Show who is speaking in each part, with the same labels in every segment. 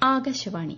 Speaker 1: ആകാശവാണി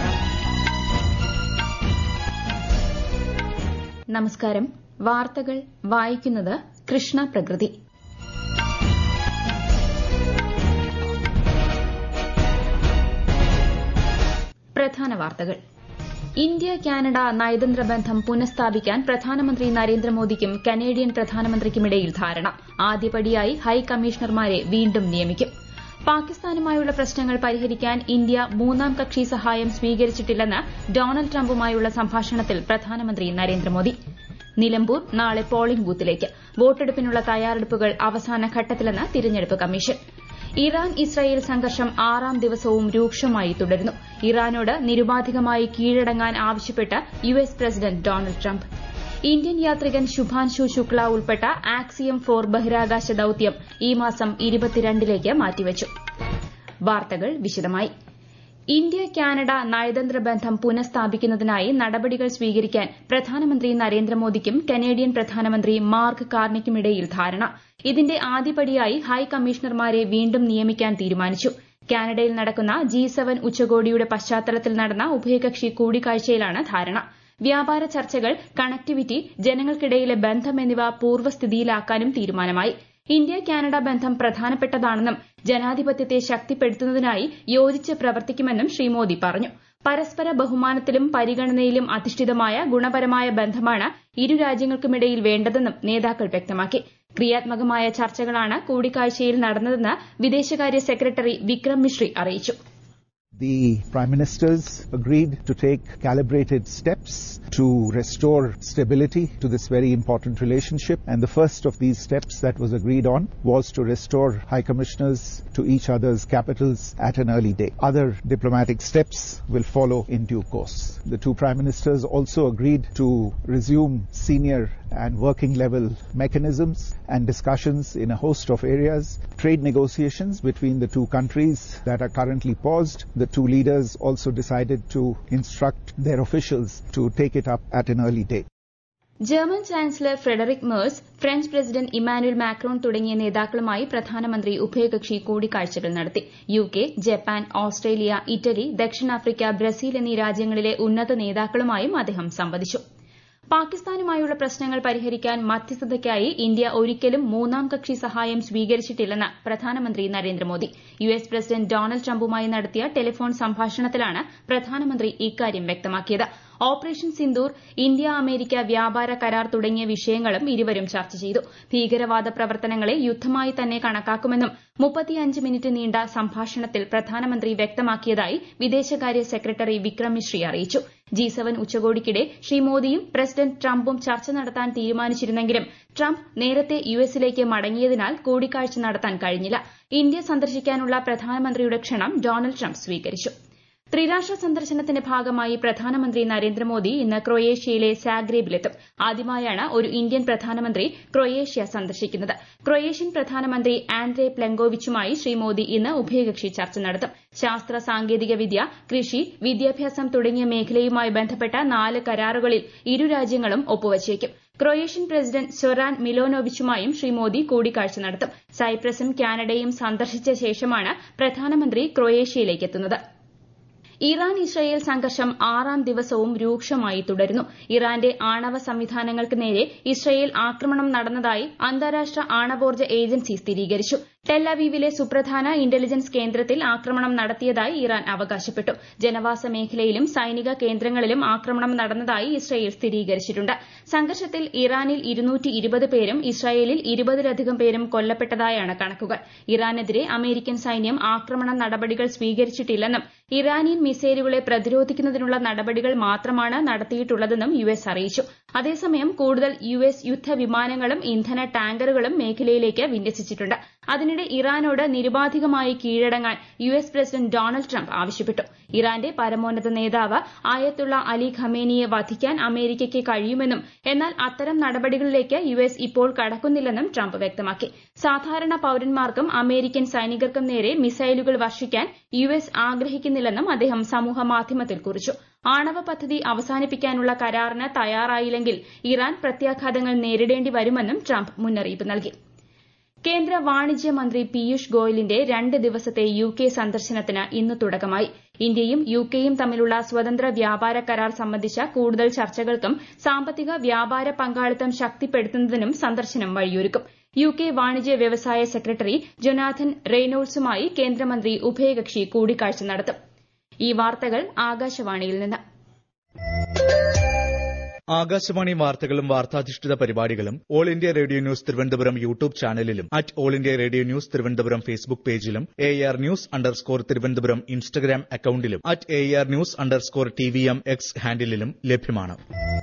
Speaker 1: നമസ്കാരം വാർത്തകൾ വായിക്കുന്നത് കൃഷ്ണ പ്രകൃതി പ്രധാന വാർത്തകൾ ഇന്ത്യ കാനഡ നയതന്ത്ര ബന്ധം പുനഃസ്ഥാപിക്കാൻ പ്രധാനമന്ത്രി നരേന്ദ്രമോദിക്കും കനേഡിയൻ പ്രധാനമന്ത്രിക്കുമിടയിൽ ധാരണ ആദ്യപടിയായി ഹൈക്കമ്മീഷണർമാരെ വീണ്ടും നിയമിക്കും പാകിസ്ഥാനുമായുള്ള പ്രശ്നങ്ങൾ പരിഹരിക്കാൻ ഇന്ത്യ മൂന്നാം കക്ഷി സഹായം സ്വീകരിച്ചിട്ടില്ലെന്ന് ഡൊണാൾഡ് ട്രംപുമായുള്ള സംഭാഷണത്തിൽ പ്രധാനമന്ത്രി നരേന്ദ്രമോദി നിലമ്പൂർ നാളെ പോളിംഗ് ബൂത്തിലേക്ക് വോട്ടെടുപ്പിനുള്ള തയ്യാറെടുപ്പുകൾ അവസാന ഘട്ടത്തിലെന്ന് തിരഞ്ഞെടുപ്പ് കമ്മീഷൻ ഇറാൻ ഇസ്രായേൽ സംഘർഷം ആറാം ദിവസവും രൂക്ഷമായി തുടരുന്നു ഇറാനോട് നിരുപാധികമായി കീഴടങ്ങാൻ ആവശ്യപ്പെട്ട് U S president Donald Trump Indian യാത്രികൻ ശുഭാൻശു ശുക്ല ഉൾപ്പെട്ട ആക്സിയം ഫോർ ബഹിരാകാശ ദൌത്യം ഈ മാസം ഇരുപത്തിരണ്ടിലേക്ക് മാറ്റിവച്ചു വാർത്തകൾ വിശദമായി ഇന്ത്യ കാനഡ നയതന്ത്ര ബന്ധം പുനഃസ്ഥാപിക്കുന്നതിനായി നടപടികൾ സ്വീകരിക്കാൻ പ്രധാനമന്ത്രി നരേന്ദ്രമോദിക്കും കനേഡിയൻ പ്രധാനമന്ത്രി മാർക്ക് കാർണിക്കുമിടയിൽ ധാരണ ഇതിന്റെ ആദ്യപടിയായി ഹൈക്കമ്മീഷണർമാരെ വീണ്ടും നിയമിക്കാൻ തീരുമാനിച്ചു കാനഡയിൽ നടക്കുന്ന ജി സെവൻ ഉച്ചകോടിയുടെ പശ്ചാത്തലത്തിൽ നടന്ന ഉഭയകക്ഷി കൂടിക്കാഴ്ചയിലാണ് ധാരണ വ്യാപാര ചർച്ചകൾ കണക്ടിവിറ്റി ജനങ്ങൾക്കിടയിലെ ബന്ധം എന്നിവ പൂർവ്വസ്ഥിതിയിലാക്കാനും തീരുമാനമായി ഇന്ത്യ കാനഡ ബന്ധം പ്രധാനപ്പെട്ടതാണെന്നും ജനാധിപത്യത്തെ ശക്തിപ്പെടുത്തുന്നതിനായി യോജിച്ച് പ്രവർത്തിക്കുമെന്നും ശ്രീ മോദി പറഞ്ഞു പരസ്പര ബഹുമാനത്തിലും പരിഗണനയിലും അധിഷ്ഠിതമായ ഗുണപരമായ ബന്ധമാണ് ഇരു രാജ്യങ്ങൾക്കുമിടയിൽ വേണ്ടതെന്നും നേതാക്കൾ വ്യക്തമാക്കി ക്രിയാത്മകമായ ചർച്ചകളാണ് കൂടിക്കാഴ്ചയിൽ നടന്നതെന്ന് വിദേശകാര്യ സെക്രട്ടറി വിക്രം മിശ്രി അറിയിച്ചു
Speaker 2: The Prime Ministers agreed to take calibrated steps to restore stability to this very important relationship. And the first of these steps that was agreed on was to restore High Commissioners to each other's capitals at an early date. Other diplomatic steps will follow in due course. The two Prime Ministers also agreed to resume senior and working level mechanisms and discussions in a host of areas, trade negotiations between the two countries that are currently paused. The two leaders also decided to instruct their officials to take it up at an early date.
Speaker 1: German chancellor Friedrich Merz French president Emmanuel Macron തുടങ്ങിയ നേതാക്കളുമായി പ്രധാനമന്ത്രി ഉഭയകക്ഷി കൂടിക്കാഴ്ചകൾ നടത്തി U K Japan Australia Italy ദക്ഷിണാഫ്രിക്ക Brazil എന്നീ രാജ്യങ്ങളിലെ ഉന്നത നേതാക്കളുമായും അദ്ദേഹം സംവദിച്ചു പാകിസ്ഥാനുമായുള്ള പ്രശ്നങ്ങൾ പരിഹരിക്കാൻ മധ്യസ്ഥതയ്ക്കായി ഇന്ത്യ ഒരിക്കലും മൂന്നാം കക്ഷി സഹായം സ്വീകരിച്ചിട്ടില്ലെന്ന് പ്രധാനമന്ത്രി Narendra Modi U S president Donald ട്രംപുമായി നടത്തിയ ടെലിഫോൺ സംഭാഷണത്തിലാണ് പ്രധാനമന്ത്രി ഇക്കാര്യം വ്യക്തമാക്കിയത് ഓപ്പറേഷൻ സിന്ദൂർ ഇന്ത്യ അമേരിക്ക വ്യാപാര കരാർ തുടങ്ങിയ വിഷയങ്ങളും ഇരുവരും ചർച്ച ചെയ്തു ഭീകരവാദ പ്രവർത്തനങ്ങളെ യുദ്ധമായി തന്നെ കണക്കാക്കുമെന്നും മുപ്പത്തിയഞ്ച് മിനിറ്റ് നീണ്ട സംഭാഷണത്തിൽ പ്രധാനമന്ത്രി വ്യക്തമാക്കിയതായി വിദേശകാര്യ സെക്രട്ടറി വിക്രം മിശ്രി അറിയിച്ചു ജി സെവൻ ഉച്ചകോടിക്കിടെ ശ്രീ മോദിയും പ്രസിഡന്റ് ട്രംപും ചർച്ച നടത്താൻ തീരുമാനിച്ചിരുന്നെങ്കിലും ട്രംപ് നേരത്തെ യുഎസിലേക്ക് മടങ്ങിയതിനാൽ കൂടിക്കാഴ്ച നടത്താൻ കഴിഞ്ഞില്ല ഇന്ത്യ സന്ദർശിക്കാനുള്ള പ്രധാനമന്ത്രിയുടെ ക്ഷണം ഡൊണാൾഡ് ട്രംപ് സ്വീകരിച്ചു ത്രിരാഷ്ട്ര സന്ദർശനത്തിന്റെ ഭാഗമായി പ്രധാനമന്ത്രി നരേന്ദ്രമോദി ഇന്ന് ക്രൊയേഷ്യയിലെ സാഗ്രേബിലെത്തും ആദ്യമായാണ് ഒരു ഇന്ത്യൻ പ്രധാനമന്ത്രി ക്രൊയേഷ്യ സന്ദർശിക്കുന്നത് ക്രൊയേഷ്യൻ പ്രധാനമന്ത്രി ആൻഡ്രേ പ്ലെങ്കോവിച്ചുമായി ശ്രീ മോദി ഇന്ന് ഉഭയകക്ഷി ചർച്ച നടത്തും ശാസ്ത്ര സാങ്കേതിക വിദ്യ കൃഷി വിദ്യാഭ്യാസം തുടങ്ങിയ മേഖലയുമായി ബന്ധപ്പെട്ട നാല് കരാറുകളിൽ ഇരു രാജ്യങ്ങളും ഒപ്പുവച്ചേക്കും ക്രൊയേഷ്യൻ പ്രസിഡന്റ് സൊറാൻ മിലോനോവിച്ചുമായും ശ്രീ മോദി കൂടിക്കാഴ്ച നടത്തും സൈപ്രസും കാനഡയും സന്ദർശിച്ച ശേഷമാണ് പ്രധാനമന്ത്രി ക്രൊയേഷ്യയിലേക്ക് എത്തുന്നത് ഇറാൻ ഇസ്രയേൽ സംഘർഷം ആറാം ദിവസവും രൂക്ഷമായി തുടരുന്നു ഇറാന്റെ ആണവ സംവിധാനങ്ങൾക്ക് നേരെ ഇസ്രയേൽ ആക്രമണം നടന്നതായി അന്താരാഷ്ട്ര ആണവോർജ്ജ ഏജൻസി സ്ഥിരീകരിച്ചു ടെല്ലവീവിലെ സുപ്രധാന ഇന്റലിജൻസ് കേന്ദ്രത്തിൽ ആക്രമണം നടത്തിയതായി ഇറാൻ അവകാശപ്പെട്ടു ജനവാസ മേഖലയിലും സൈനിക കേന്ദ്രങ്ങളിലും ആക്രമണം നടന്നതായി ഇസ്രയേൽ സ്ഥിരീകരിച്ചിട്ടുണ്ട് സംഘർഷത്തിൽ ഇറാനിൽ ഇരുന്നൂറ്റി പേരും ഇസ്രായേലിൽ ഇരുപതിലധികം പേരും കൊല്ലപ്പെട്ടതായാണ് കണക്കുകൾ ഇറാനെതിരെ അമേരിക്കൻ സൈന്യം ആക്രമണ നടപടികൾ സ്വീകരിച്ചിട്ടില്ലെന്നും ഇറാനിയൻ മിസൈലുകളെ പ്രതിരോധിക്കുന്നതിനുള്ള നടപടികൾ മാത്രമാണ് നടത്തിയിട്ടുള്ളതെന്നും യു എസ് അറിയിച്ചു അതേസമയം കൂടുതൽ യു എസ് യുദ്ധവിമാനങ്ങളും ഇന്ധന ടാങ്കറുകളും മേഖലയിലേക്ക് വിന്യസിച്ചിട്ടുണ്ട് അതിനിടെ ഇറാനോട് നിരുപാധികമായി കീഴടങ്ങാൻ U S president Donald Trump ആവശ്യപ്പെട്ടു ഇറാന്റെ പരമോന്നത നേതാവ് ആയത്തുള്ള അലി ഖമേനിയെ വധിക്കാൻ അമേരിക്കയ്ക്ക് കഴിയുമെന്നും എന്നാൽ അത്തരം നടപടികളിലേക്ക് യു എസ് ഇപ്പോൾ കടക്കുന്നില്ലെന്നും ട്രംപ് വ്യക്തമാക്കി സാധാരണ പൌരന്മാർക്കും അമേരിക്കൻ സൈനികർക്കും നേരെ മിസൈലുകൾ വർഷിക്കാൻ യു എസ് ആഗ്രഹിക്കുന്നില്ലെന്നും അദ്ദേഹം സമൂഹ മാധ്യമത്തിൽ കുറിച്ചു ആണവ പദ്ധതി അവസാനിപ്പിക്കാനുള്ള കരാറിന് തയ്യാറായില്ലെങ്കിൽ ഇറാൻ പ്രത്യാഘാതങ്ങൾ നേരിടേണ്ടി വരുമെന്നും ട്രംപ് മുന്നറിയിപ്പ് നൽകി കേന്ദ്ര വാണിജ്യ മന്ത്രി പീയൂഷ് ഗോയലിന്റെ രണ്ട് ദിവസത്തെ യു കെ സന്ദർശനത്തിന് ഇന്ന് തുടക്കമായി ഇന്ത്യയും യു കെയും തമ്മിലുള്ള സ്വതന്ത്ര വ്യാപാര കരാർ സംബന്ധിച്ച കൂടുതൽ ചർച്ചകൾക്കും സാമ്പത്തിക വ്യാപാര പങ്കാളിത്തം ശക്തിപ്പെടുത്തുന്നതിനും സന്ദർശനം വഴിയൊരുക്കും യു കെ വാണിജ്യ വ്യവസായ സെക്രട്ടറി ജൊനാഥൻ റെയ്നോൾഡ്സുമായി കേന്ദ്രമന്ത്രി ഉഭയകക്ഷി കൂടിക്കാഴ്ച നടത്തും ഈ വാർത്തകൾ ആകാശവാണിയിൽ നിന്ന്
Speaker 3: ആകാശവാണി വാർത്തകളും വാർത്താധിഷ്ഠിത പരിപാടികളും all India radio news Thiruvananthapuram YouTube ചാനലിലും at all India radio news Thiruvananthapuram Facebook പേജിലും A R news underscore Thiruvananthapuram Instagram അക്കൌണ്ടിലും at A R news underscore T V M X ഹാൻഡിലും ലഭ്യമാണ്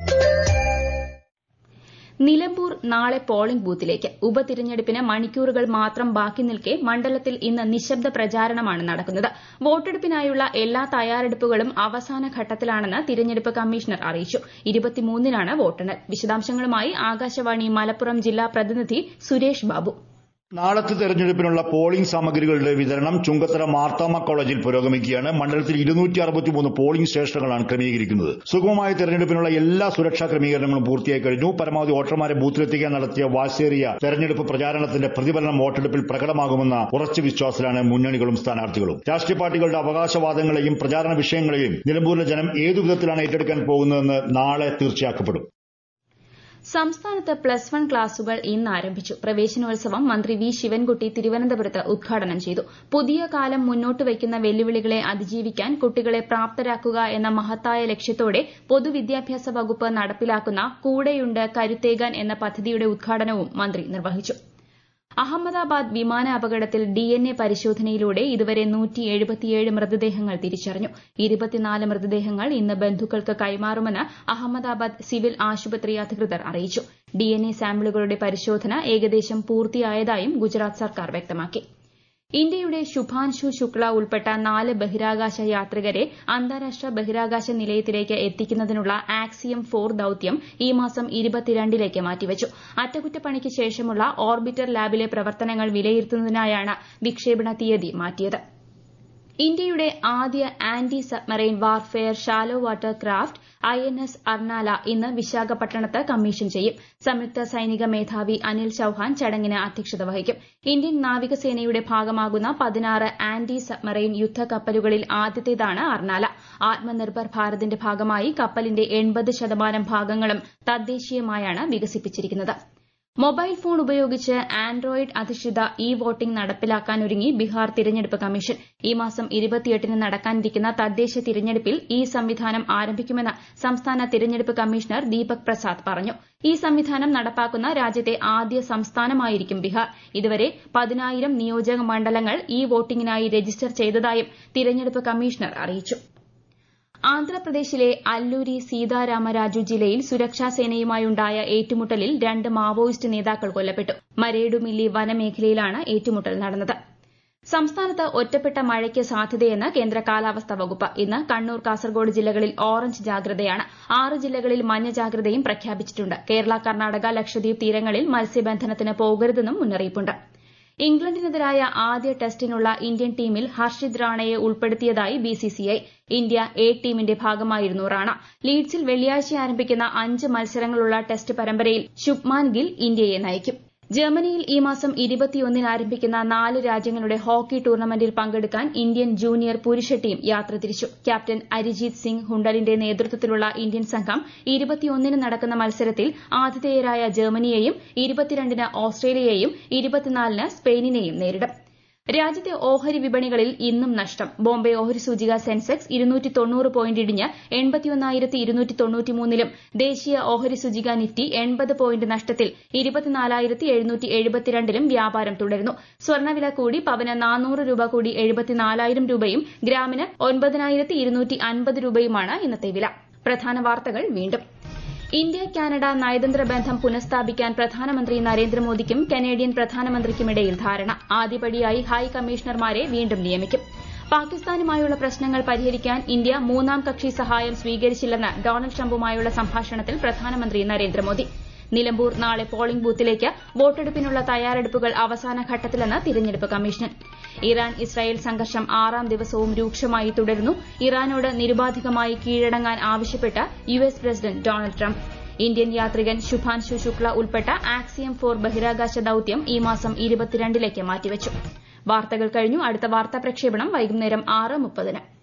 Speaker 1: നിലമ്പൂർ നാളെ പോളിംഗ് ബൂത്തിലേക്ക് ഉപതിരഞ്ഞെടുപ്പിന് മണിക്കൂറുകൾ മാത്രം ബാക്കി നിൽക്കെ മണ്ഡലത്തിൽ ഇന്ന് നിശബ്ദ പ്രചാരണമാണ് നടക്കുന്നത് വോട്ടെടുപ്പിനായുള്ള എല്ലാ തയ്യാറെടുപ്പുകളും അവസാന ഘട്ടത്തിലാണെന്ന് തിരഞ്ഞെടുപ്പ് കമ്മീഷണർ അറിയിച്ചു ഇരുപത്തിമൂന്നിനാണ് വോട്ടെണ്ണൽ വിശദാംശങ്ങളുമായി ആകാശവാണി മലപ്പുറം ജില്ലാ പ്രതിനിധി സുരേഷ് ബാബു
Speaker 4: നാളത്തെ തെരഞ്ഞെടുപ്പിനുള്ള പോളിംഗ് സാമഗ്രികളുടെ വിതരണം ചുങ്കത്തറ മാർത്താമ കോളേജിൽ പുരോഗമിക്കുകയാണ് മണ്ഡലത്തിൽ ഇരുന്നൂറ്റി അറുപത്തിമൂന്ന് പോളിംഗ് സ്റ്റേഷനുകളാണ് ക്രമീകരിക്കുന്നത് സുഗമമായ തെരഞ്ഞെടുപ്പിനുള്ള എല്ലാ സുരക്ഷാ ക്രമീകരണങ്ങളും പൂർത്തിയായി കഴിഞ്ഞു പരമാവധി വോട്ടർമാരെ ബൂത്തിലെത്തിക്കാൻ നടത്തിയ വാശേറിയ തെരഞ്ഞെടുപ്പ് പ്രചാരണത്തിന്റെ പ്രതിഫലനം വോട്ടെടുപ്പിൽ പ്രകടമാകുമെന്ന ഉറച്ച വിശ്വാസത്തിലാണ് മുന്നണികളും സ്ഥാനാർത്ഥികളും രാഷ്ട്രീയ പാർട്ടികളുടെ അവകാശവാദങ്ങളെയും പ്രചാരണ വിഷയങ്ങളെയും നിലമ്പൂരിലെ ജനം ഏതു വിധത്തിലാണ് ഏറ്റെടുക്കാൻ പോകുന്നതെന്ന് നാളെ തീർച്ചയാക്കപ്പെടും
Speaker 1: സംസ്ഥാനത്ത് പ്ലസ് വൺ ക്ലാസുകൾ ഇന്ന് ആരംഭിച്ചു പ്രവേശനോത്സവം മന്ത്രി വി ശിവൻകുട്ടി തിരുവനന്തപുരത്ത് ഉദ്ഘാടനം ചെയ്തു പുതിയ കാലം മുന്നോട്ട് വയ്ക്കുന്ന വെല്ലുവിളികളെ അതിജീവിക്കാൻ കുട്ടികളെ പ്രാപ്തരാക്കുക എന്ന മഹത്തായ ലക്ഷ്യത്തോടെ പൊതുവിദ്യാഭ്യാസ വകുപ്പ് നടപ്പിലാക്കുന്ന കൂടെയുണ്ട് കരുത്തേകാൻ എന്ന പദ്ധതിയുടെ ഉദ്ഘാടനവും മന്ത്രി നിർവഹിച്ചു അഹമ്മദാബാദ് വിമാന അപകടത്തിൽ ഡിഎൻഎ പരിശോധനയിലൂടെ ഇതുവരെ മൃതദേഹങ്ങൾ തിരിച്ചറിഞ്ഞു ഇരുപത്തിനാല് മൃതദേഹങ്ങൾ ഇന്ന് ബന്ധുക്കൾക്ക് കൈമാറുമെന്ന് അഹമ്മദാബാദ് സിവിൽ ആശുപത്രി അധികൃതർ അറിയിച്ചു ഡിഎൻഎ സാമ്പിളുകളുടെ പരിശോധന ഏകദേശം പൂർത്തിയായതായും ഗുജറാത്ത് സർക്കാർ വ്യക്തമാക്കി ഇന്ത്യയുടെ ശുഭാൻശു ശുക്ല ഉൾപ്പെട്ട നാല് ബഹിരാകാശ യാത്രികരെ അന്താരാഷ്ട്ര ബഹിരാകാശ നിലയത്തിലേക്ക് എത്തിക്കുന്നതിനുള്ള ആക്സിയം ഫോർ ദൌത്യം ഈ മാസം ഇരുപത്തിരണ്ടിലേക്ക് മാറ്റിവച്ചു അറ്റകുറ്റപ്പണിക്ക് ശേഷമുള്ള ഓർബിറ്റർ ലാബിലെ പ്രവർത്തനങ്ങൾ വിലയിരുത്തുന്നതിനായാണ് വിക്ഷേപണ തീയതി മാറ്റിയത് ഇന്ത്യയുടെ ആദ്യ anti submarine warfare shallow water craft I N S Arnala ഇന്ന് വിശാഖപട്ടണത്ത് കമ്മീഷൻ ചെയ്യും സംയുക്ത സൈനിക മേധാവി അനിൽ ചൌഹാൻ ചടങ്ങിന് അധ്യക്ഷത വഹിക്കും ഇന്ത്യൻ നാവികസേനയുടെ ഭാഗമാകുന്ന പതിനാറ് ആന്റി സബ്മറൈൻ യുദ്ധക്കപ്പലുകളിൽ ആദ്യത്തേതാണ് അർണാല ആത്മനിർഭർ ഭാരതിന്റെ ഭാഗമായി കപ്പലിന്റെ എൺപത് ശതമാനം ഭാഗങ്ങളും തദ്ദേശീയമായാണ് വികസിപ്പിച്ചിരിക്കുന്നത് മൊബൈൽ ഫോൺ ഉപയോഗിച്ച് ആൻഡ്രോയിഡ് അധിഷ്ഠിത ഇ വോട്ടിംഗ് നടപ്പിലാക്കാനൊരുങ്ങി ബീഹാർ തിരഞ്ഞെടുപ്പ് കമ്മീഷൻ ഈ മാസം ഇരുപത്തിയെട്ടിന് നടക്കാനിരിക്കുന്ന തദ്ദേശ തിരഞ്ഞെടുപ്പിൽ ഈ സംവിധാനം ആരംഭിക്കുമെന്ന് സംസ്ഥാന തിരഞ്ഞെടുപ്പ് കമ്മീഷണർ ദീപക് പ്രസാദ് പറഞ്ഞു ഈ സംവിധാനം നടപ്പാക്കുന്ന രാജ്യത്തെ ആദ്യ സംസ്ഥാനമായിരിക്കും ബീഹാർ ഇതുവരെ പതിനായിരം നിയോജക മണ്ഡലങ്ങൾ ഇ വോട്ടിംഗിനായി രജിസ്റ്റർ ചെയ്തതായും തിരഞ്ഞെടുപ്പ് കമ്മീഷണർ അറിയിച്ചു ആന്ധ്രാപ്രദേശിലെ അല്ലൂരി സീതാരാമരാജു ജില്ലയിൽ സുരക്ഷാ സേനയുമായുണ്ടായ ഏറ്റുമുട്ടലിൽ രണ്ട് മാവോയിസ്റ്റ് നേതാക്കൾ കൊല്ലപ്പെട്ടു മരേഡുമില്ലി വനമേഖലയിലാണ് ഏറ്റുമുട്ടൽ നടന്നത് സംസ്ഥാനത്ത് ഒറ്റപ്പെട്ട മഴയ്ക്ക് സാധ്യതയെന്ന് കേന്ദ്ര കാലാവസ്ഥാ വകുപ്പ് ഇന്ന് കണ്ണൂർ കാസർഗോഡ് ജില്ലകളിൽ ഓറഞ്ച് ജാഗ്രതയാണ് ആറ് ജില്ലകളിൽ മഞ്ഞ ജാഗ്രതയും പ്രഖ്യാപിച്ചിട്ടുണ്ട് കേരള കർണാടക ലക്ഷദ്വീപ് തീരങ്ങളിൽ മത്സ്യബന്ധനത്തിന് പോകരുതെന്നും മുന്നറിയിപ്പുണ്ട് ഇംഗ്ലണ്ടിനെതിരായ ആദ്യ ടെസ്റ്റിനുള്ള ഇന്ത്യൻ ടീമിൽ ഹർഷിത് റാണയെ ഉൾപ്പെടുത്തിയതായി ബിസിസിഐ ഇന്ത്യ എ ടീമിന്റെ ഭാഗമായിരുന്നു റാണ ലീഡ്സിൽ വെള്ളിയാഴ്ച ആരംഭിക്കുന്ന അഞ്ച് മത്സരങ്ങളുള്ള ടെസ്റ്റ് പരമ്പരയിൽ ശുഭ്മാൻ ഗിൽ ഇന്ത്യയെ നയിക്കും ജർമ്മനിയിൽ ഈ മാസം ഇരുപത്തിയൊന്നിന് ആരംഭിക്കുന്ന നാല് രാജ്യങ്ങളുടെ ഹോക്കി ടൂർണമെന്റിൽ പങ്കെടുക്കാൻ ഇന്ത്യൻ ജൂനിയർ പുരുഷ ടീം യാത്ര തിരിച്ചു ക്യാപ്റ്റൻ അരിജീത് സിംഗ് ഹുണ്ടലിന്റെ നേതൃത്വത്തിലുള്ള ഇന്ത്യൻ സംഘം ഇരുപത്തിയൊന്നിന് നടക്കുന്ന മത്സരത്തിൽ ആതിഥേയരായ ജർമ്മനിയെയും ഇരുപത്തിരണ്ടിന് ഓസ്ട്രേലിയയെയും ഇരുപത്തിനാലിന് സ്പെയിനിനെയും നേരിടും രാജ്യത്തെ ഓഹരി വിപണികളിൽ ഇന്നും നഷ്ടം ബോംബെ ഓഹരി സൂചിക സെൻസെക്സ് ഇരുന്നൂറ്റി തൊണ്ണൂറ് പോയിന്റ് ഇടിഞ്ഞ് എൺപത്തിയൊന്നായിരത്തി ഇരുന്നൂറ്റി തൊണ്ണൂറ്റിമൂന്നിലും ദേശീയ ഓഹരി സൂചിക നിഫ്റ്റി എൺപത് പോയിന്റ് നഷ്ടത്തിൽ ഇരുപത്തിനാലായിരത്തി എഴുന്നൂറ്റി എഴുപത്തിരണ്ടിലും വ്യാപാരം തുടരുന്നു സ്വർണ്ണവില കൂടി പവന് നാനൂറ് രൂപ കൂടി എഴുപത്തിനാലായിരം രൂപയും ഗ്രാമിന് ഒൻപതിനായിരത്തി ഇരുന്നൂറ്റി അൻപത് രൂപയുമാണ് ഇന്നത്തെ വില പ്രധാന വാർത്തകൾ വീണ്ടും ഇന്ത്യ കാനഡ നയതന്ത്ര ബന്ധം പുനഃസ്ഥാപിക്കാൻ പ്രധാനമന്ത്രി നരേന്ദ്രമോദിക്കും കനേഡിയൻ പ്രധാനമന്ത്രിക്കുമിടയിൽ ധാരണ ആദ്യപടിയായി ഹൈ കമ്മീഷണർമാരെ വീണ്ടും നിയമിക്കും പാകിസ്ഥാനുമായുള്ള പ്രശ്നങ്ങൾ പരിഹരിക്കാൻ ഇന്ത്യ മൂന്നാം കക്ഷി സഹായം സ്വീകരിച്ചില്ലെന്ന് ഡൊണാൾഡ് ട്രംപുമായുള്ള സംഭാഷണത്തിൽ പ്രധാനമന്ത്രി നരേന്ദ്രമോദി നിലമ്പൂർ നാളെ പോളിംഗ് ബൂത്തിലേക്ക് വോട്ടെടുപ്പിനുള്ള തയ്യാറെടുപ്പുകൾ അവസാന ഘട്ടത്തിലെന്ന് തിരഞ്ഞെടുപ്പ് കമ്മീഷൻ ഇറാൻ ഇസ്രായേൽ സംഘർഷം ആറാം ദിവസവും രൂക്ഷമായി തുടരുന്നു ഇറാനോട് നിരുപാധികമായി കീഴടങ്ങാൻ ആവശ്യപ്പെട്ട് U S president Donald Trump Indian യാത്രികൻ ശുഭാൻശു ശുക്ല ഉൾപ്പെട്ട ആക്സിയം ഫോർ ബഹിരാകാശ ദൌത്യം ഈ മാസം ഇരുപത്തിരണ്ടിലേക്ക് മാറ്റിവച്ചു വാർത്തകൾ കഴിഞ്ഞു അടുത്ത വാർത്താ പ്രക്ഷേപണം വൈകുന്നേരം ആറ് മുപ്പതിന്